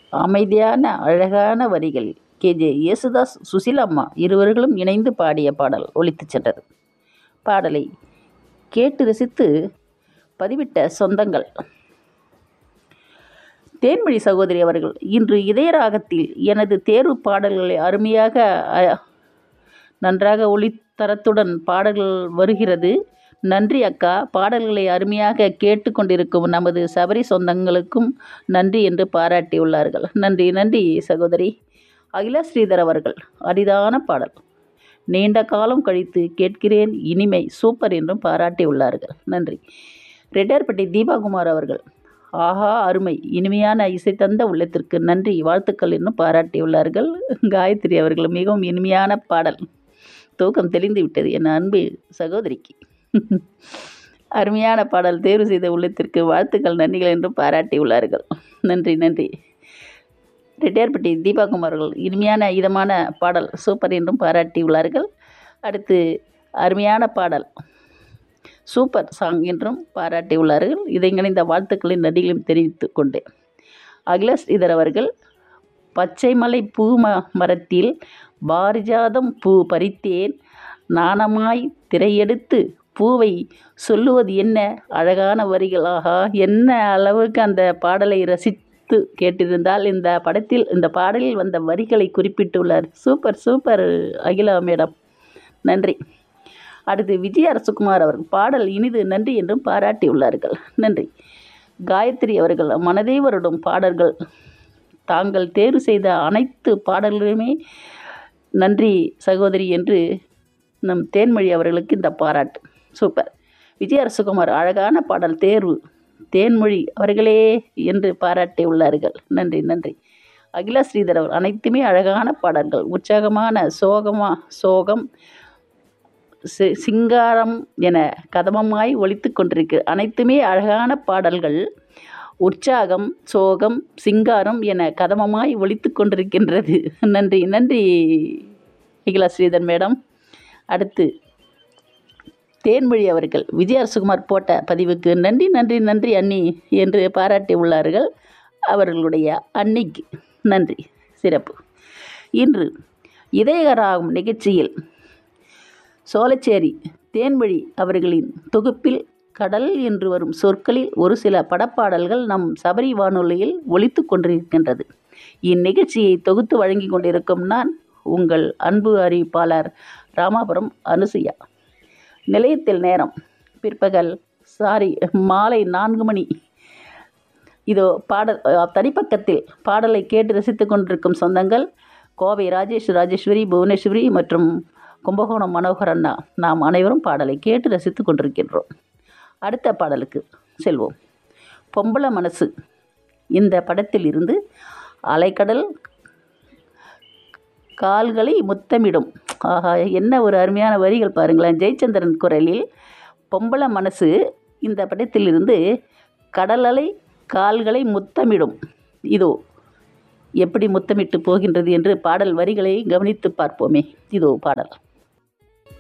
அமைதியான அழகான வரிகளில் கேஜே யேசுதாஸ் சுசிலாம்மா இருவர்களும் இணைந்து பாடிய பாடல் ஒலித்துச் சென்றது பாடலை கேட்டு ரசித்து பதிவிட்ட சொந்தங்கள் தேன்மொழி சகோதரி அவர்கள் இன்று இதயராகத்தில் எனது தேர்வு பாடல்களை அருமையாக அ- நன்றாக ஒளித்தரத்துடன் பாடல்கள் வருகிறது நன்றி அக்கா பாடல்களை அருமையாக கேட்டுக்கொண்டிருக்கும் நமது சபரி சொந்தங்களுக்கும் நன்றி என்று பாராட்டியுள்ளார்கள் நன்றி நன்றி சகோதரி அகிலா ஸ்ரீதர் அவர்கள் அரிதான பாடல் நீண்ட காலம் கழித்து கேட்கிறேன் இனிமை சூப்பர் என்றும் பாராட்டியுள்ளார்கள் நன்றி ரெட்டியார்பட்டி தீபாகுமார் அவர்கள் ஆஹா அருமை இனிமையான இசை தந்த உள்ளத்திற்கு நன்றி வாழ்த்துக்கள் என்றும் பாராட்டியுள்ளார்கள் காயத்ரி அவர்கள் மிகவும் இனிமையான பாடல் தூக்கம் தெளிந்து விட்டது என் அன்பு சகோதரிக்கு அருமையான பாடல் தேர்வு செய்த உள்ளத்திற்கு வாழ்த்துக்கள் நன்றிகள் என்றும் பாராட்டியுள்ளார்கள் நன்றி நன்றி ரெட்டியார்பட்டி தீபாகுமார் அவர்கள் இனிமையான இதமான பாடல் சூப்பர் என்றும் பாராட்டியுள்ளார்கள் அடுத்து அருமையான பாடல் சூப்பர் சாங் என்றும் பாராட்டியுள்ளார்கள் இதை இணைந்த வாழ்த்துக்களின் நன்றிகளையும் தெரிவித்துக் கொண்டேன் அகிலேஷ் இதர் அவர்கள் பச்சைமலை பூ ம மரத்தில் பாரிஜாதம் பூ பறித்தேன் நாணமாய் திரையெடுத்து பூவை சொல்லுவது என்ன அழகான வரிகள் ஆகா என்ன அளவுக்கு அந்த பாடலை ரசித்து கேட்டிருந்தால் இந்த படத்தில் இந்த பாடலில் வந்த வரிகளை குறிப்பிட்டுள்ளார் சூப்பர் சூப்பர் அகிலா மேடம் நன்றி அடுத்து விஜய் அரசகுமார் அவர்கள் பாடல் இனிது நன்றி என்றும் பாராட்டியுள்ளார்கள் நன்றி காயத்ரி அவர்கள் மனதை வருடும் பாடல்கள் தாங்கள் தேர்வு செய்த அனைத்து பாடல்களுமே நன்றி சகோதரி என்று நம் தேன்மொழி அவர்களுக்கு இந்த பாராட்டு சூப்பர் விஜய் அரசகுமார் அழகான பாடல் தேர்வு தேன்மொழி அவர்களே என்று பாராட்டியுள்ளார்கள் நன்றி நன்றி அகிலா ஸ்ரீதர் அவர் அனைத்துமே அழகான பாடல்கள் உற்சாகமான சோகமா சோகம் சி- சிங்காரம் என கதமமாய் ஒலித்து கொண்டிருக்கு அனைத்துமே அழகான பாடல்கள் உற்சாகம் சோகம் சிங்காரம் என கதமமாய் ஒலித்து கொண்டிருக்கின்றது நன்றி நன்றி அகிலா ஸ்ரீதர் மேடம் அடுத்து தேன்மொழி அவர்கள் விஜய் அரசகுமார் போட்ட பதிவுக்கு நன்றி நன்றி நன்றி அண்ணி என்று பாராட்டி உள்ளார்கள் அவர்களுடைய அன்னிக்கு நன்றி சிறப்பு இன்று இதயகராகும் நிகழ்ச்சியில் சோலைச்சேரி தேன்மொழி அவர்களின் தொகுப்பில் கடல் என்று வரும் சொற்களில் ஒரு சில படப்பாடல்கள் நம் சபரி வானொலியில் ஒலித்து கொண்டிருக்கின்றது இந்நிகழ்ச்சியை தொகுத்து வழங்கி கொண்டிருக்கும் நான் உங்கள் அன்பு அறிவிப்பாளர் ராமாபுரம் அனுசுயா நிலையத்தில் நேரம் பிற்பகல் சாரி மாலை நான்கு மணி இதோ பாடல் அஹ், தனிப்பக்கத்தில் பாடலை கேட்டு ரசித்துக் கொண்டிருக்கும் சொந்தங்கள் கோவை ராஜேஷ் ராஜேஸ்வரி புவனேஸ்வரி மற்றும் கும்பகோணம் மனோகர் அண்ணா நாம் அனைவரும் பாடலை கேட்டு ரசித்துக் கொண்டிருக்கின்றோம் அடுத்த பாடலுக்கு செல்வோம் பொம்பளை மனசு இந்த படத்தில் இருந்து அலைக்கடல் கால்களை முத்தமிடும் ஆஹா என்ன ஒரு அருமையான வரிகள் பாருங்களேன் ஜெயச்சந்திரன் குரலில் பொம்பளை மனசு இந்த படத்திலிருந்து கடலலை கால்களை முத்தமிடும் இதோ எப்படி முத்தமிட்டு போகின்றது என்று பாடல் வரிகளை கவனித்து பார்ப்போமே இதோ பாடல்